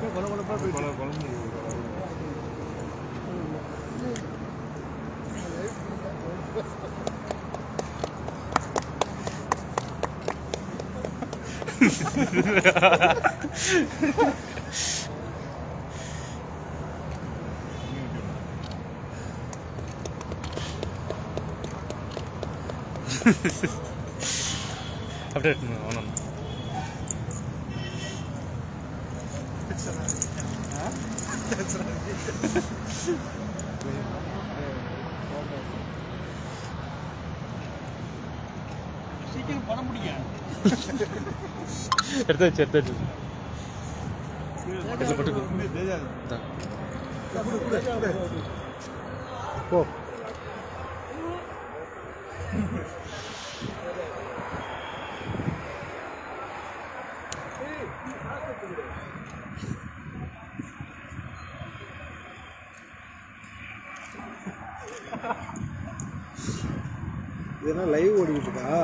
அப்படியே எடுத்துன்னு வா, வேணாம் சீக்கிரம் படம் பிடிங்க எடுத்தாச்சு எடுத்தாச்சு இதில் போட்டுக்கோ இந்தா. போ இதெல்லாம் லைவ் ஓடிக்கிட்டு இருக்கா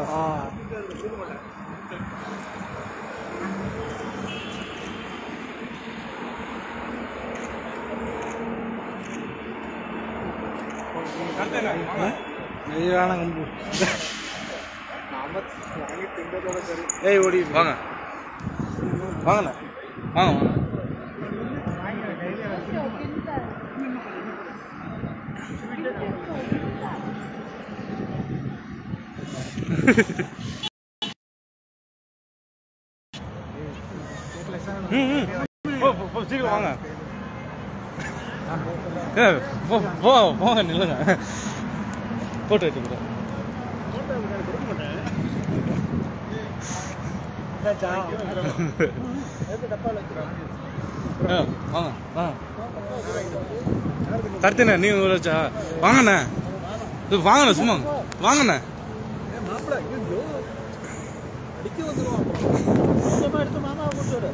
நெய்யான கம்பு ஏய் ஓடி வாங்க வாங்கண்ணா வாங்க வாங்க ம், ம். போ, போ, போ, சீக்கிரம் வாங்க ஏ, போ போ போங்க நில்லுங்க போட்டு வச்சுக்கிறேன் ஆ, வாங்க வாங்க கருத்துண்ணே நீ வச்சா வாங்கண்ணே இது வாங்கண்ணே சும்மா வாங்கண்ணே அடிக்க வந்துருவான் அப்புறம் எடுத்து மாமா கூட்டு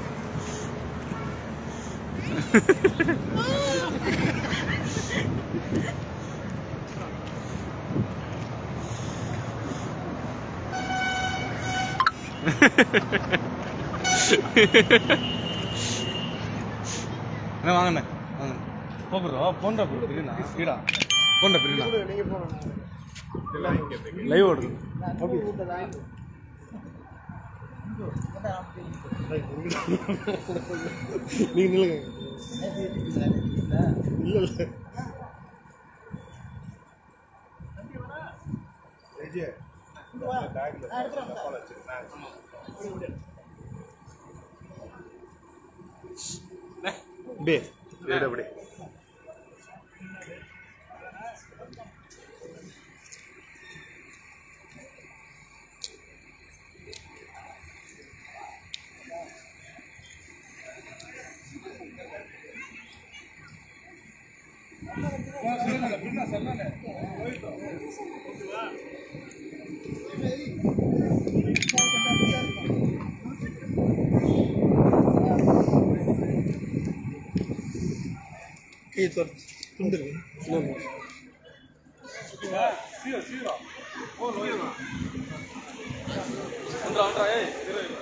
என்ன வாங்கண்ணே வாங்க போகிறோம் போண்டா ப்ரோ பிரியா ஸ்பீடா போண்டா பிரியா நீங்க போகணும் லைவ் ஓடுது நீங்க நில்லுங்க இல்ல இல்ல டே டேடா அப்படி கை தொட துண்டுருங்க இன்னொன்று வந்துடா வந்துடா ஏய் இரு, இரு.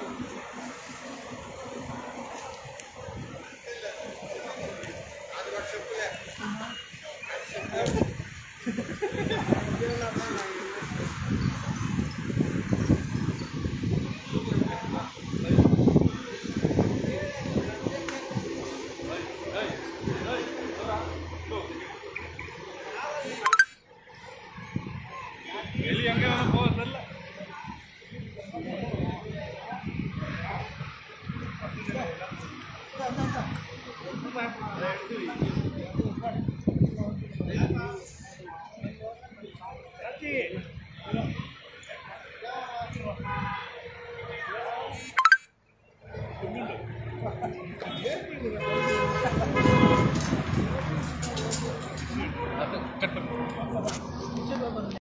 வெளிய எங்க வேணா போக தெரியல கட் பண்ணு